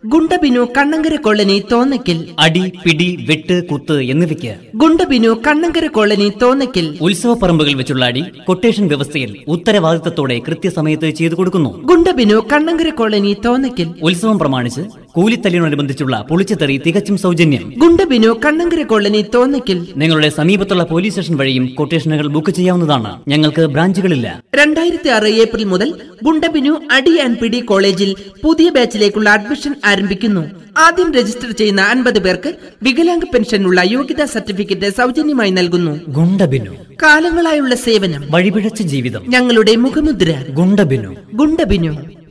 ഗുണ്ടബിനു Kannankara colony Thonnakkal അടി പിടി വെട്ട് കുത്ത് എന്നിവയ്ക്ക് ഗുണ്ടബിനു കണ്ണങ്കര കോളനി തോന്നയ്ക്കൽ ഉത്സവപ്പറമ്പുകൾ വെച്ചുള്ള അടി കൊട്ടേഷൻ വ്യവസ്ഥയിൽ ഉത്തരവാദിത്തത്തോടെ കൃത്യസമയത്ത് ചെയ്തു കൊടുക്കുന്നു ഗുണ്ടബിനു കണ്ണങ്കര കോളനി തോന്നയ്ക്കൽ ഉത്സവം പ്രമാണിച്ച് കൂലിത്തല്ലിനോടനുബന്ധിച്ചുള്ള പൊളിച്ചെറി തികച്ചും സൗജന്യം ഗുണ്ടബിനു കണ്ണങ്കര കോളനി തോന്നയ്ക്കൽ നിങ്ങളുടെ സമീപത്തുള്ള പോലീസ് സ്റ്റേഷൻ വഴിയും കൊട്ടേഷനുകൾ ബുക്ക് ചെയ്യാവുന്നതാണ് ഞങ്ങൾക്ക് ബ്രാഞ്ചുകളില്ല രണ്ടായിരത്തി ആറ് ഏപ്രിൽ മുതൽ ഗുണ്ടബിനു അടി ആൻഡ് പിടി കോളേജിൽ പുതിയ ബാച്ചിലേക്കുള്ള അഡ്മിഷൻ ആരംഭിക്കുന്നു ആദ്യം രജിസ്റ്റർ ചെയ്യുന്ന അൻപത് പേർക്ക് വികലാംഗ പെൻഷനുള്ള യോഗ്യതാ സർട്ടിഫിക്കറ്റ് സൗജന്യമായി നൽകുന്നു ഗുണ്ടബിനു കാലങ്ങളായുള്ള സേവനം വഴിപിഴച്ച ജീവിതം ഞങ്ങളുടെ മുഖമുദ്ര ഗുണ്ടബിനു ഗുണ്ടബിനു